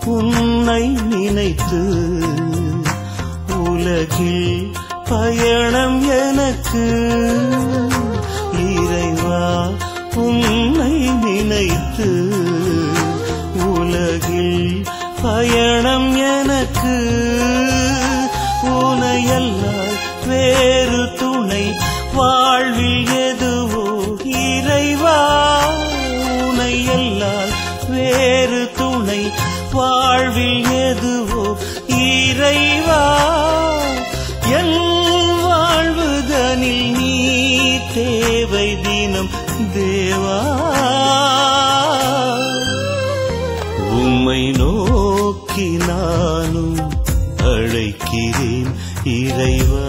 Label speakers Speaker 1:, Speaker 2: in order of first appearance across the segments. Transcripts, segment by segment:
Speaker 1: உன்னை நினைத்து உலகில் பயணம் எனக்கு இறைவா உன்னை நினைத்து உலகில் பயணம் எனக்கு உனையல்லால் வேறு துணை வாழ்வில் எதுவோ இறைவா உனையல்லால் வேறு துணை வாழ்வில் எதுவோ இறைவா என் வாழ்வுதனில் நீ தேவை தினம் தேவா உம்மை நோக்கி நானும் அழைக்கிறேன் இறைவா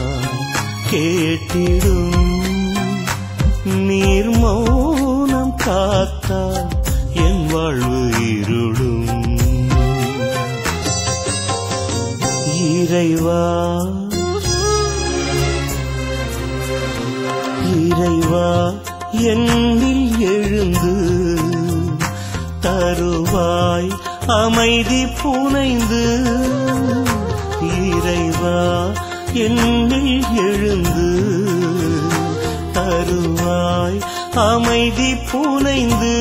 Speaker 1: கேட்டிடும் நீர் மௌனம் காத்தால் என் வாழ்வு இருளும் இறைவா இறைவா என்னில் எழுந்து தருவாய் அமைதி புனைந்து இறைவா என்னில் எழுந்து தருவாய் அமைதி புனைந்து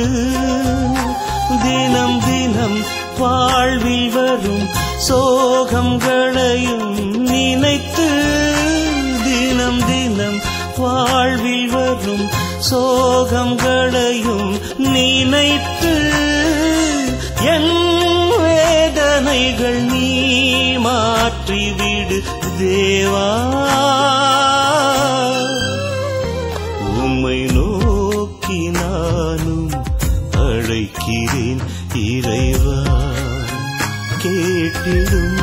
Speaker 1: தினம் தினம் வாழ்வில் வரும் சோகங்களையும் நினைத்து தினம் தினம் வாழ்வில் வரும் சோகங்களையும் நினைத்து என் வேதனைகள் நீ மாற்றிவிடு தேவா உம்மை நோக்கி நானும் அழைக்கிறேன் இறைவா கேட்டிடும்